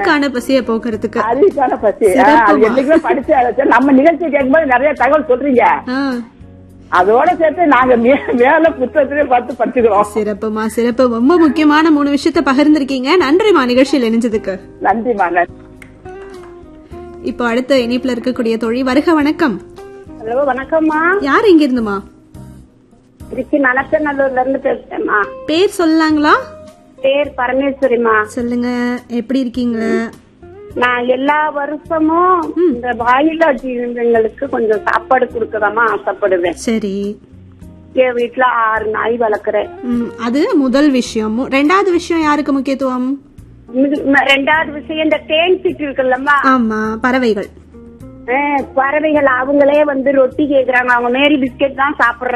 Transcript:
அறிவுக்கான பசிய போக்குறதுக்கு அறிவுக்கான பசி ஆ, சிறப்புமா. அது என்னைக்குமே படிச்சு அதை நம்ம நிகழ்ச்சி கேட்கும்போது நிறைய தகவல் சொல்றீங்க ஆ, அதோட சேர்த்து நாங்க மே- மேல புத்தகத்திலே பார்த்து படிச்சுக்கிறோம் சிறப்புமா சிறப்பு ரொம்ப முக்கியமான மூணு விஷயத்த பகிர்ந்திருக்கீங்க நன்றிமா நிகழ்ச்சியில் இணைஞ்சதுக்கு நன்றிமா நன்றி இப்போ அடுத்த இணைப்புல இருக்கக்கூடிய தோழி வருக வணக்கம் ஹலோ வணக்கம்மா யார் எங்க இருந்துமா திருச்சி நலச்சநல்லூர்ல இருந்து பேசுறேம்மா பேர் சொல்லலாங்களா பேர் பரமேஸ்வரிமா சொல்லுங்க எப்படி இருக்கீங்க நான் எல்லா வருஷமும் இந்த வாயிலா ஜீவங்களுக்கு கொஞ்சம் சாப்பாடு கொடுக்கதாமா ஆசைப்படுவேன் சரி என் வீட்டுல ஆறு நாய் வளர்க்குறேன் ம், அது முதல் விஷயம் மு- ரெண்டாவது விஷயம் யாருக்கு முக்கியத்துவம் இது- ம- ரெண்டாவது விஷயம் இந்த தேன் சிட்டு இருக்குல்லம்மா ஆமா பறவைகள் அஹ், பறவைகள் அவங்களே வந்து ரொட்டி கேக்குறாங்க அவங்க மேரி பிஸ்கெட் தான் சாப்பிடுறாங்க